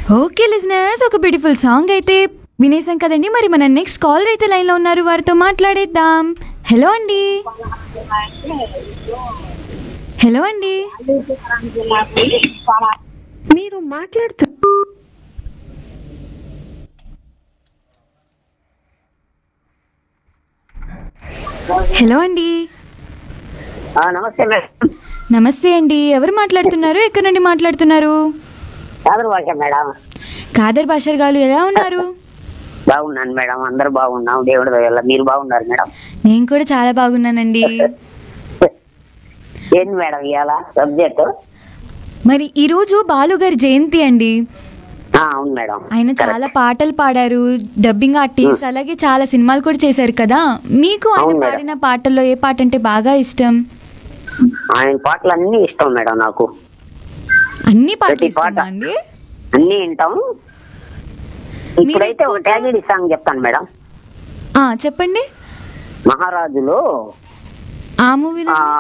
Okay listeners ఒక beautiful song అయితే వినేసాం కదండి మరి మన నెక్స్ట్ కాలర్ అయితే లైన్లో ఉన్నారు వారితో మాట్లాడేద్దాం హలో అండి హలో అండి మీరు మాట్లాడుతూ హలో అండి ఆ, నమస్తే మేడం నమస్తే అండి ఎవరు మాట్లాడుతున్నారు ఎక్కడి నుండి మాట్లాడుతున్నారు సాదర్ భాష మేడం కాదర్ బాషర్ గారు ఎలా ఉన్నారు బాగున్నాను మేడం అందరు బాగున్నాం దేవుడి వల్ల మీరు బాగున్నారు మేడం నేను కూడా చాలా బాగున్నానండి ఏంటి మేడం ఇవాళ సబ్జెక్ట్ మరి ఈరోజు బాలుగారి జయంతి అండి అవును మేడం ఆయన చాలా పాటలు పాడారు డబ్బింగ్ ఆర్టిస్ట్ అలాగే చాలా సినిమాలు కూడా చేశారు కదా మీకు ఆయన అవును మేడం. పాడిన పాటల్లో ఏ పాట అంటే బాగా ఇష్టం ఆయన పాటలు అన్ని ఇష్టం మేడం నాకు అన్ని పాటలు ప్రతి పాట. ఇష్టమా అండి అన్ని వింటాం ఇప్పుడైతే ఒక ఎక్కువగా- ట్రాజడీ సాంగ్ చెప్తాను మేడం ఆ చెప్పండి మహారాజులో ఆ మూవీలో ఆ